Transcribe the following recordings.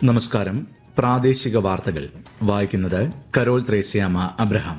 നമസ്കാരം പ്രാദേശിക വാർത്തകൾ വായിക്കുന്നത് കരോൾ ത്രേസ്യാമ അബ്രഹാം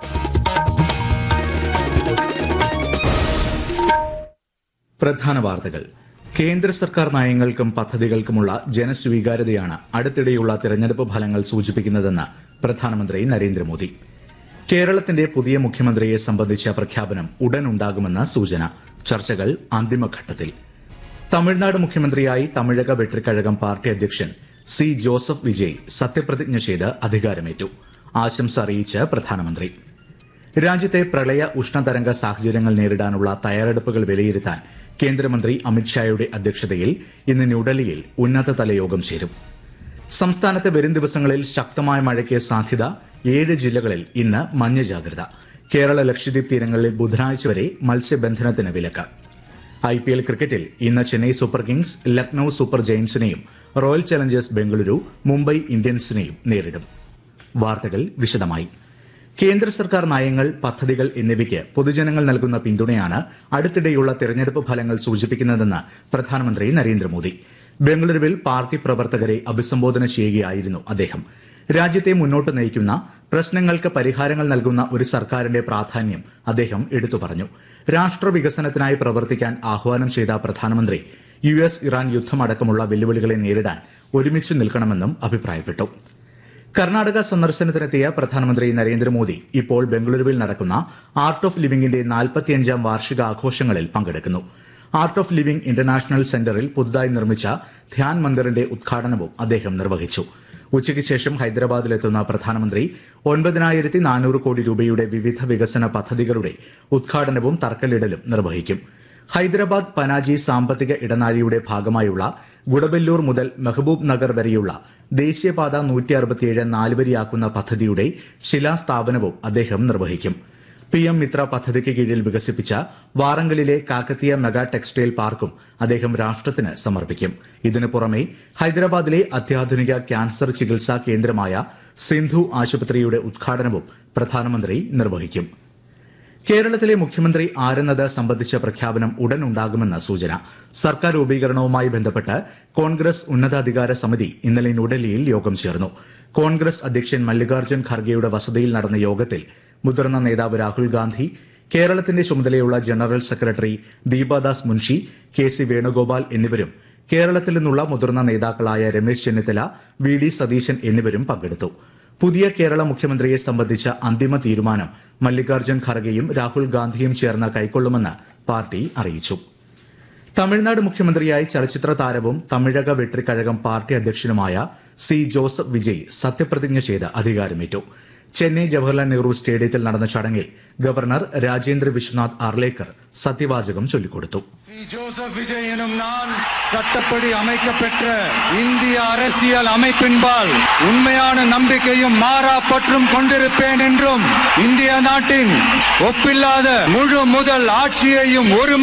പ്രധാന വാർത്തകൾ കേന്ദ്ര സർക്കാർ നയങ്ങൾക്കും പദ്ധതികൾക്കുമുള്ള ജനസ്വീകാര്യതയാണ് അടുത്തിടെയുള്ള തെരഞ്ഞെടുപ്പ് ഫലങ്ങൾ സൂചിപ്പിക്കുന്നതെന്ന് പ്രധാനമന്ത്രി നരേന്ദ്രമോദി കേരളത്തിന്റെ പുതിയ മുഖ്യമന്ത്രിയെ സംബന്ധിച്ച പ്രഖ്യാപനം ഉടൻ ഉണ്ടാകുമെന്ന സൂചന ചർച്ചകൾ അന്തിമഘട്ടത്തിൽ തമിഴ്നാട് മുഖ്യമന്ത്രിയായി തമിഴക വെട്രിക്കഴകം പാർട്ടി അധ്യക്ഷൻ സി ജോസഫ് വിജയ് സത്യപ്രതിജ്ഞ ചെയ്ത് അധികാരമേറ്റു ആശംസ അറിയിച്ച് പ്രധാനമന്ത്രി രാജ്യത്തെ പ്രളയ ഉഷ്ണതരംഗ സാഹചര്യങ്ങൾ നേരിടാനുള്ള തയ്യാറെടുപ്പുകൾ വിലയിരുത്താൻ കേന്ദ്രമന്ത്രി അമിത്ഷായുടെ അധ്യക്ഷതയിൽ ഇന്ന് ന്യൂഡൽഹിയിൽ ഉന്നതതല യോഗം ചേരും സംസ്ഥാനത്ത് വരും ദിവസങ്ങളിൽ ശക്തമായ മഴയ്ക്ക് സാധ്യത ഏഴ് ജില്ലകളിൽ ഇന്ന് മഞ്ഞ ജാഗ്രത കേരള ലക്ഷദ്വീപ് തീരങ്ങളിൽ ബുധനാഴ്ച വരെ മത്സ്യബന്ധനത്തിന് വിലക്ക് ഐ പി എൽ ക്രിക്കറ്റിൽ ഇന്ന് Chennai Super Kings Lucknow Super ജയൻസിനെയും റോയൽ ചലഞ്ചേഴ്സ് ബംഗളൂരു മുംബൈ ഇന്ത്യൻസിനെയും നേരിടും വാർത്തകൾ വിശദമായി കേന്ദ്ര സർക്കാർ നയങ്ങൾ പദ്ധതികൾ എന്നിവയ്ക്ക് പൊതുജനങ്ങൾ നൽകുന്ന പിന്തുണയാണ് അടുത്തിടെയുള്ള തെരഞ്ഞെടുപ്പ് ഫലങ്ങൾ സൂചിപ്പിക്കുന്നതെന്ന് പ്രധാനമന്ത്രി നരേന്ദ്രമോദി ബംഗളൂരുവിൽ പാർട്ടി പ്രവർത്തകരെ അഭിസംബോധന ചെയ്യുകയായിരുന്നു അദ്ദേഹം രാജ്യത്തെ മുന്നോട്ട് നയിക്കുന്ന പ്രശ്നങ്ങൾക്ക് പരിഹാരങ്ങൾ നൽകുന്ന ഒരു സർക്കാരിന്റെ പ്രാധാന്യം അദ്ദേഹം എടുത്തു പറഞ്ഞു രാഷ്ട്ര വികസനത്തിനായി പ്രവർത്തിക്കാൻ ആഹ്വാനം ചെയ്ത പ്രധാനമന്ത്രി യു എസ് ഇറാൻ യുദ്ധമടക്കമുള്ള വെല്ലുവിളികളെ നേരിടാൻ ഒരുമിച്ച് നിൽക്കണമെന്നും അഭിപ്രായപ്പെട്ടു കർണാടക സന്ദർശനത്തിനെത്തിയ പ്രധാനമന്ത്രി നരേന്ദ്രമോദി ഇപ്പോൾ ബംഗളൂരുവിൽ നടക്കുന്ന ആർട്ട് ഓഫ് ലിവിംഗിന്റെ നാൽപ്പത്തിയഞ്ചാം വാർഷിക ആഘോഷങ്ങളിൽ പങ്കെടുക്കുന്നു ആർട്ട് ഓഫ് ലിവിംഗ് ഇന്റർനാഷണൽ സെന്ററിൽ പുതുതായി നിർമ്മിച്ച ധ്യാൻ മന്ദിറിന്റെ ഉദ്ഘാടനവും അദ്ദേഹം നിർവഹിച്ചു ഉച്ചയ്ക്ക് ശേഷം ഹൈദരാബാദിലെത്തുന്ന പ്രധാനമന്ത്രി ഒൻപതിനായിരത്തി നാനൂറ് കോടി രൂപയുടെ വിവിധ വികസന പദ്ധതികളുടെ ഉദ്ഘാടനവും തറക്കല്ലിടലും നിർവഹിക്കും ഹൈദരാബാദ് പനാജി സാമ്പത്തിക ഇടനാഴിയുടെ ഭാഗമായുള്ള ഗുഡബല്ലൂർ മുതൽ മെഹബൂബ് നഗർ വരെയുള്ള ദേശീയപാത നൂറ്റി അറുപത്തിയേഴ് നാലുവരിയാക്കുന്ന പദ്ധതിയുടെ ശിലാസ്ഥാപനവും അദ്ദേഹം നിർവഹിക്കും പി എം മിത്ര പദ്ധതിക്ക് കീഴിൽ വികസിപ്പിച്ച വാറങ്കലിലെ കാക്കത്തിയ മെഗാ ടെക്സ്റ്റൈൽ പാർക്കും അദ്ദേഹം രാഷ്ട്രത്തിന് സമർപ്പിക്കും ഇതിനു പുറമെ ഹൈദരാബാദിലെ അത്യാധുനിക ക്യാൻസർ ചികിത്സാ കേന്ദ്രമായ സിന്ധു ആശുപത്രിയുടെ ഉദ്ഘാടനവും പ്രധാനമന്ത്രി നിർവഹിക്കും കേരളത്തിലെ മുഖ്യമന്ത്രി ആരെന്നത് സംബന്ധിച്ച പ്രഖ്യാപനം ഉടൻ ഉണ്ടാകുമെന്ന് സൂചന സർക്കാർ രൂപീകരണവുമായി ബന്ധപ്പെട്ട് കോൺഗ്രസ് ഉന്നതാധികാര സമിതി ഇന്നലെ ന്യൂഡൽഹിയിൽ യോഗം ചേർന്നു കോൺഗ്രസ് അധ്യക്ഷൻ മല്ലികാർജ്ജുൻ ഖർഗെയുടെ വസതിയിൽ നടന്ന യോഗത്തിൽ മുതിർന്ന നേതാവ് രാഹുൽ ഗാന്ധി കേരളത്തിന്റെ ചുമതലയുള്ള general secretary Deepa Das Munshi K C Venugopal എന്നിവരും കേരളത്തിൽ നിന്നുള്ള മുതിർന്ന നേതാക്കളായ രമേശ് ചെന്നിത്തല വി ഡി സതീശൻ എന്നിവരും പങ്കെടുത്തു പുതിയ കേരള മുഖ്യമന്ത്രിയെ സംബന്ധിച്ച അന്തിമ തീരുമാനം മല്ലികാർജ്ജുൻ ഖർഗെയും രാഹുൽ ഗാന്ധിയും ചേർന്ന് കൈക്കൊള്ളുമെന്ന് പാർട്ടി അറിയിച്ചു തമിഴ്നാട് മുഖ്യമന്ത്രിയായി ചലച്ചിത്ര താരവും തമിഴക വെട്രിക്കഴകം പാർട്ടി അധ്യക്ഷനുമായ സി ജോസഫ് വിജയ് സത്യപ്രതിജ്ഞ ചെയ്ത് അധികാരമേറ്റു ചെന്നൈ ജവഹർലാൽ നെഹ്റു സ്റ്റേഡിയത്തിൽ നടന്ന ചടങ്ങിൽ ഗവർണർ രാജേന്ദ്ര വിശ്വനാഥ് ആർലേക്കർ சத்தியவாചகம் சொல்லிக் கொடுத்து சி ஜோசப் விஜய் எனும் நான் சட்டப்படி அமைக்கப்பெற்ற இந்திய அரசியல் அமைப்பின்பால் உண்மையான நம்பிக்கையும் மாறா பற்றும் கொண்டிருப்பேன் என்றும் இந்திய நாட்டின் ஒப்பில்லாத முழு முதல் ஆட்சியையும் ஒரு